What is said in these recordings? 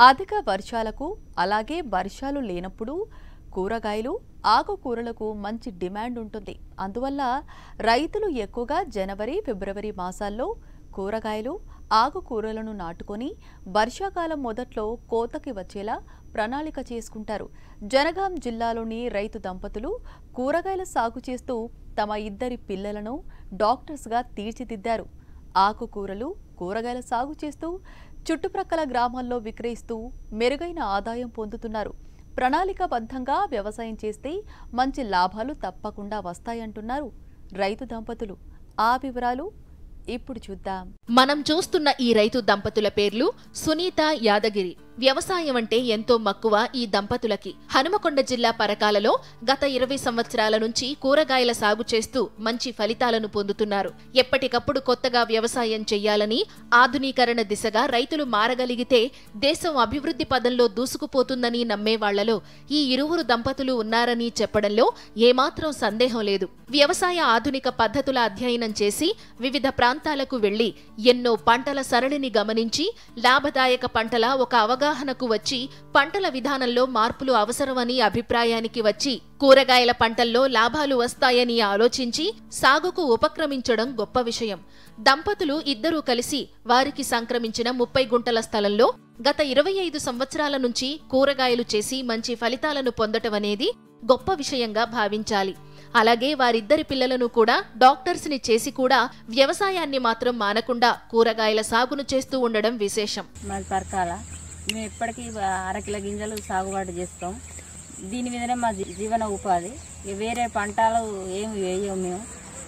అధిక వర్షాలకు అలాగే వర్షాలు లేనప్పుడు కూరగాయలు ఆకుకూరలకు మంచి డిమాండ్ ఉంటుంది అందువల్ల రైతులు ఎక్కువగా జనవరి ఫిబ్రవరి మాసాల్లో కూరగాయలు ఆకుకూరలను నాటుకొని వర్షాకాలం మొదట్లో కోతకి వచ్చేలా ప్రణాళిక చేసుకుంటారు జనగాం జిల్లాలోని రైతు దంపతులు కూరగాయల సాగు చేస్తూ తమ ఇద్దరి పిల్లలను డాక్టర్స్గా తీర్చిదిద్దారు ఆకుకూరలు కూరగాయల సాగు చేస్తూ చుట్టుప్రక్కల గ్రామాల్లో విక్రయిస్తూ మెరుగైన ఆదాయం పొందుతున్నారు ప్రణాళికాబద్ధంగా వ్యవసాయం చేస్తే మంచి లాభాలు తప్పకుండా వస్తాయంటున్నారు రైతు దంపతులు ఆ వివరాలు ఇప్పుడు చూద్దాం మనం చూస్తున్న ఈ రైతు దంపతుల పేర్లు సునీత యాదగిరి వ్యవసాయం అంటే ఎంతో మక్కువ ఈ దంపతులకి హనుమకొండ జిల్లా పరకాలలో గత ఇరవై సంవత్సరాల నుంచి కూరగాయల సాగు చేస్తూ మంచి ఫలితాలను పొందుతున్నారు ఎప్పటికప్పుడు కొత్తగా వ్యవసాయం చెయ్యాలని ఆధునీకరణ దిశగా రైతులు మారగలిగితే దేశం అభివృద్ధి పదంలో దూసుకుపోతుందని నమ్మేవాళ్లలో ఈ ఇరువురు దంపతులు ఉన్నారని చెప్పడంలో ఏమాత్రం సందేహం లేదు వ్యవసాయ ఆధునిక పద్ధతుల అధ్యయనం చేసి వివిధ ప్రాంతాలకు వెళ్లి ఎన్నో పంటల సరళిని గమనించి లాభదాయక పంటల ఒక అవగాహనకు వచ్చి పంటల విధానంలో మార్పులు అవసరమని అభిప్రాయానికి వచ్చి కూరగాయల పంటల్లో లాభాలు వస్తాయని ఆలోచించి సాగుకు ఉపక్రమించడం గొప్ప విషయం దంపతులు ఇద్దరూ కలిసి వారికి సంక్రమించిన ముప్పై గుంటల స్థలంలో గత ఇరవై ఐదు సంవత్సరాల నుంచి కూరగాయలు చేసి మంచి ఫలితాలను పొందటం అనేది గొప్ప విషయంగా భావించాలి అలాగే వారిద్దరి పిల్లలను కూడా డాక్టర్స్ ని చేసి కూడా వ్యవసాయాన్ని మాత్రం మానకుండా కూరగాయల సాగును చేస్తూ ఉండడం విశేషం మాది పరకాల మేము ఎప్పటికీ అరకిల గింజలు సాగుబాటు చేస్తాం దీని మీదనే మా జీ- జీవన ఉపాధి ఇక వేరే పంటలు ఏమి వేయం మేము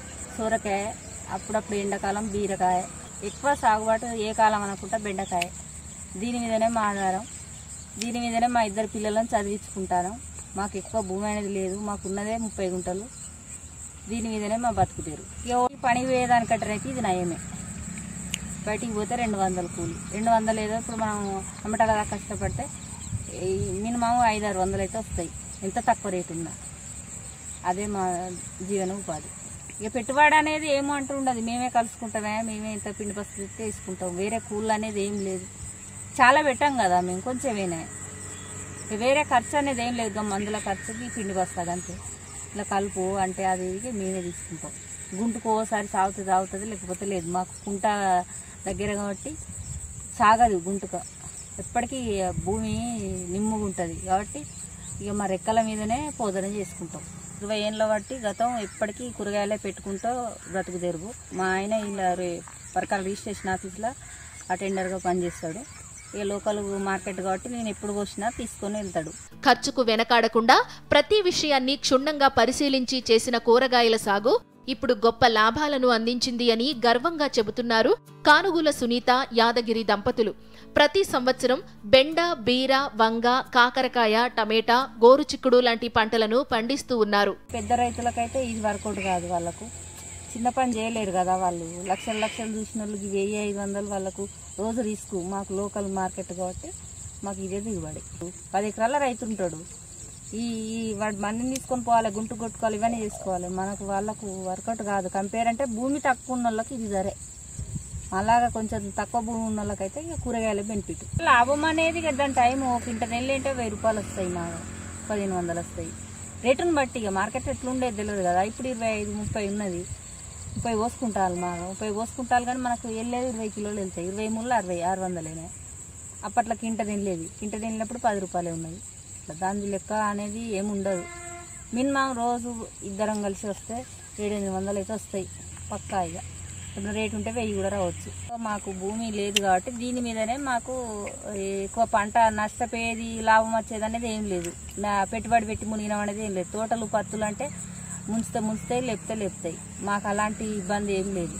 సూరకాయ అప్పుడప్పుడు ఎండాకాలం బీరకాయ ఎక్కువ సాగుబాటు ఏ కాలం అనుకుంటా బెండకాయ దీని మీదనే మా ఆధారం దీని మీదనే మా ఇద్దరు పిల్లలను చదివించుకుంటాను మాకు ఎక్కువ భూమి అనేది లేదు మాకు ఉన్నదే ముప్పై గుంటలు దీని మీదనే మా బతుకుతారు ఇక ఓ పనికి పోయేదానికంటే ఇది నయమే బయటికి పోతే రెండు వందలు కూలి రెండు వందలు ఏదో ఇప్పుడు మనం అమ్మటాల దాకా కష్టపడితే ఈ మినిమం ఐదు ఆరు వందలు అయితే వస్తాయి ఎంత తక్కువ రేటు ఉన్నా అదే మా జీవన ఉపాధి ఇక పెట్టుబడి అనేది ఏమో అంటూ ఉండదు మేమే కలుసుకుంటామే మేమే ఇంత పిండి పసుపు తీసుకుంటాం వేరే కూళ్ళు అనేది ఏం లేదు చాలా పెట్టాం కదా మేము కొంచెమేనే ఇక వేరే ఖర్చు అనేది ఏం లేదు ఇక మందుల ఖర్చుకి పిండి బస్తాది అంతే ఇలా కలుపు అంటే అది ఇది మేమే తీసుకుంటాం గుంటుకు ఓసారి సాగుతుంది సాగుతుంది లేకపోతే లేదు మాకు కుంట దగ్గర కాబట్టి సాగదు గుంటుక ఎప్పటికీ భూమి నిమ్ముగా ఉంటుంది కాబట్టి ఇక మా రెక్కల మీదనే పోదన చేసుకుంటాం ఇరవై ఏళ్ళ బట్టి గతం ఎప్పటికీ కూరగాయలే పెట్టుకుంటూ బ్రతుకు తెరుగు మా ఆయన ఇలా రే- పరకాల రిజిస్ట్రేషన్ ఆఫీస్లో అటెండర్గా పనిచేస్తాడు ఇక లోకల్ మార్కెట్ కాబట్టి నేను ఎప్పుడు పోసినా తీసుకొని వెళ్తాడు ఖర్చుకు వెనకాడకుండా ప్రతి విషయాన్ని క్షుణ్ణంగా పరిశీలించి చేసిన కూరగాయల సాగు ఇప్పుడు గొప్ప లాభాలను అందించింది అని గర్వంగా చెబుతున్నారు కానుగుల సునీత యాదగిరి దంపతులు ప్రతి సంవత్సరం బెండ బీర వంగ కాకరకాయ టమేటా గోరుచిక్కుడు లాంటి పంటలను పండిస్తూ ఉన్నారు పెద్ద రైతులకైతే ఇది వర్కౌట్ కాదు వాళ్ళకు చిన్న పని చేయలేరు కదా వాళ్ళు లక్షలు లక్షలు చూసిన వాళ్ళకి వెయ్యి ఐదు వందలు వాళ్ళకు రోజు రిస్క్ మాకు లోకల్ మార్కెట్ కాబట్టి మాకు ఇదే దిగుబడి పది ఎకరాల రైతు ఉంటాడు ఈ ఈ వాడు మందిని తీసుకొని పోవాలి గుంటు కొట్టుకోవాలి ఇవన్నీ చేసుకోవాలి మనకు వాళ్ళకు వర్కౌట్ కాదు కంపేర్ అంటే భూమి తక్కువ ఉన్న వాళ్ళకి ఇది సరే అలాగా కొంచెం తక్కువ భూమి ఉన్న వాళ్ళకైతే ఇక కూరగాయల బెనిఫిట్ లాభం అనేది ఇక దాని టైం ఒక ఇంట నెల్లు అంటే వెయ్యి రూపాయలు వస్తాయి మా పదిహేను వందలు వస్తాయి రేటును బట్టి ఇక మార్కెట్ ఎట్లుండేది తెలియదు కదా ఇప్పుడు ఇరవై ఐదు ముప్పై ఉన్నది ముప్పై పోసుకుంటారు మా ముప్పై పోసుకుంటారు కానీ మనకు వెళ్ళేది ఇరవై కిలోలు వెళ్తాయి ఇరవై మూడు అరవై ఆరు వందలేనే అప్పట్లో కింట తినలేదు కింట తినప్పుడు పది రూపాయలే ఉన్నది ఇట్లా దాని లెక్క అనేది ఏమి ఉండదు మినిమం రోజు ఇద్దరం కలిసి వస్తే ఏడెనిమిది వందలు అయితే వస్తాయి పక్కా ఇక ఇప్పుడు రేటు ఉంటే వెయ్యి కూడా రావచ్చు మాకు భూమి లేదు కాబట్టి దీని మీదనే మాకు ఎక్కువ పంట నష్టపోయేది లాభం వచ్చేది అనేది ఏం లేదు నా పెట్టుబడి పెట్టి మునిగినాం అనేది ఏం లేదు తోటలు పత్తులు అంటే ముంచితే ముంచుతాయి లేపితే లేపుతాయి మాకు అలాంటి ఇబ్బంది ఏం లేదు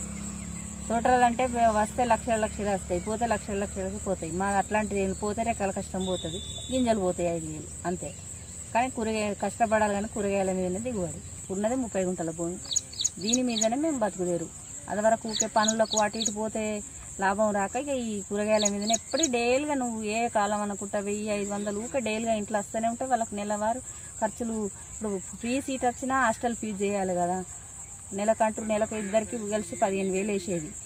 తోటలు అంటే వస్తే లక్షల లక్షలు వస్తాయి పోతే లక్షల లక్షలకి పోతాయి మాకు అట్లాంటిది ఏం పోతే రెక్కల కష్టం పోతుంది గింజలు పోతాయి ఐదు వేలు అంతే కానీ కూరగాయ కష్టపడాలి కానీ కూరగాయల మీదనే దిగుబడి ఉన్నది ముప్పై గుంటల భూమి దీని మీదనే మేము బతుకుదేరు అది వరకు ఊకే పనులకు అటు ఇటు పోతే లాభం రాక ఇక ఈ కూరగాయల మీదనే ఎప్పుడు డైలీగా నువ్వు ఏ కాలం అనుకుంటా వెయ్యి ఐదు వందలు ఊకే డైలీగా ఇంట్లో వస్తూనే ఉంటే వాళ్ళకి నెలవారు ఖర్చులు ఇప్పుడు ఫ్రీ సీట్ వచ్చినా హాస్టల్ ఫీజు చేయాలి కదా నెలకంటూ నెలకు ఇద్దరికి కలిసి పదిహేను వేలు వేసేది